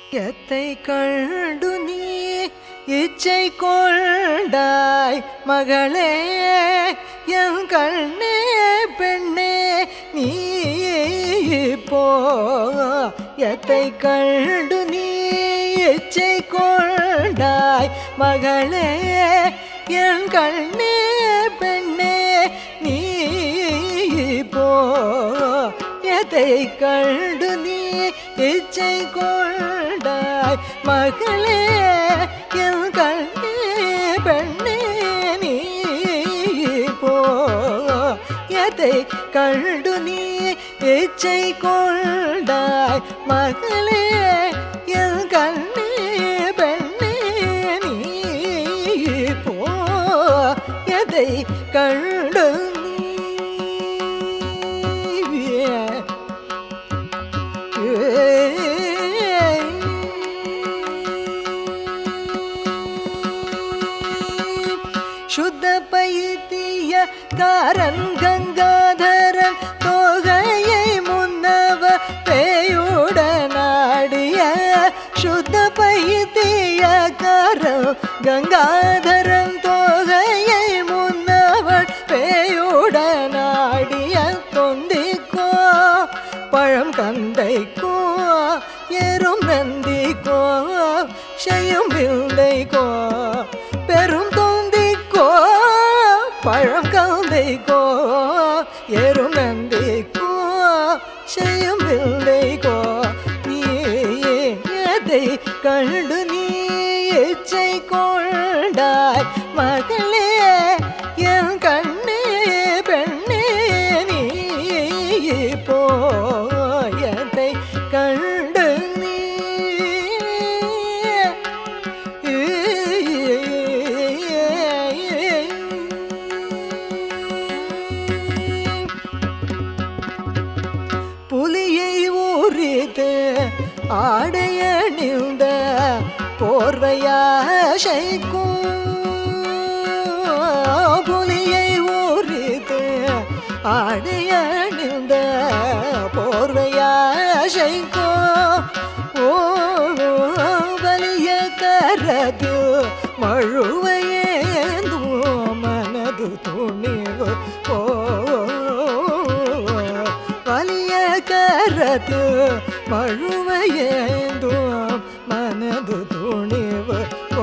எத்தை கண்டு நீ இச்சை கொண்டாய் மகளே என் கண்ணே பெண்ணே நீ போ எத்தை கண்டு நீ இச்சை கொண்டாய் மகளே என் கண்ணே பெண்ணே நீ போ எதை கண்டு நீ இச்சை கொண்டாய் மகளே என் கண்ணே பெண்ணே நீ போ எதை கண்டு நீ இச்சை கொண்டாய் மகளே என் கண்ணே பெண்ணே நீ போ எதை கண்டு நீ சுத்த பைத்திய காரன் கங்காதரன் தோகையை முன்னவ பேயுடனாடிய சுத்த பைத்திய காரன் கங்காதரன் தோகையை முன்னவள் பேயுடனாடிய தொந்திக்கோ பழம் கந்தைக்கோ எறும் நந்திக்கோ செய்யும் விந்தைக்கோ பெரும் தொந்திக்கோ பழம் கந்தைக்கோ எறும் நந்திக்கோ செய்யும் விந்தைக்கோ நீ எதை கண்டு நீ இச்சை கொண்டாய் மகளே என் கண்ணே பெண்ணே நீ போயதை கண்டு நீ புலியை ஊறித்து ஆடையணிந்த போர்வையாசைக்கும் புலியை ஊறித்து ஆடையணிந்த போர்வையாசைக்கும் ஓ வலிய கரது மழுவையேந்தோ மனது துணிவு ஓ வலிய கரது மழுவையேந்தோ மனது துணிவு ஓ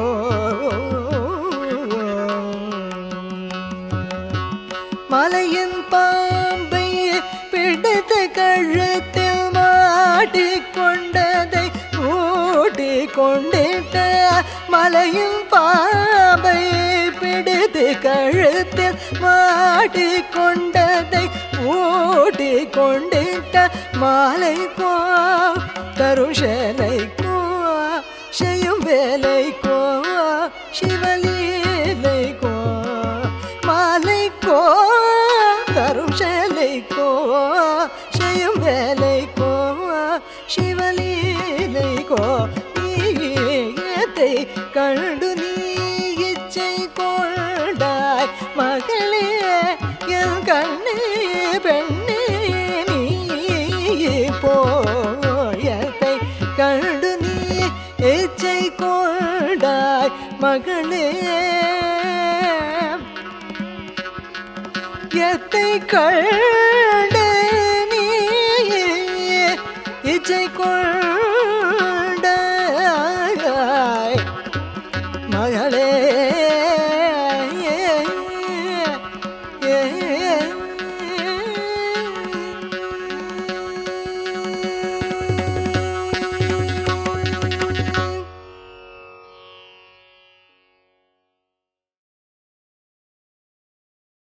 மலையின் பாம்பை பிடித்து கழுத்தில் மாட்டிக்கொண்டதை ஊட்டி கொண்டிட்ட மலையின் பாம்பை பிடித்து கழுத்தில் மாட்டிக்கொண்டதை ஊட்டி கொண்டிட்ட மாலைக்கோ தருஷலைக்கோ செய்யும் வேலைக்கோ சிவலீலைக்கோ மாலைக்கோ தரும் சேலைக்கோ செய்யும் வேலைக்கோ சிவலீலைக்கோ நீயத்தை கண்டு நீ இச்சை கொண்டாய் மகளே என் கண்ணே பெண்ணே நீ போயத்தை கண்டு நீ இச்சை கொண்டாய் மகளே எத்தை கண்டு நீ இச்சை கொள்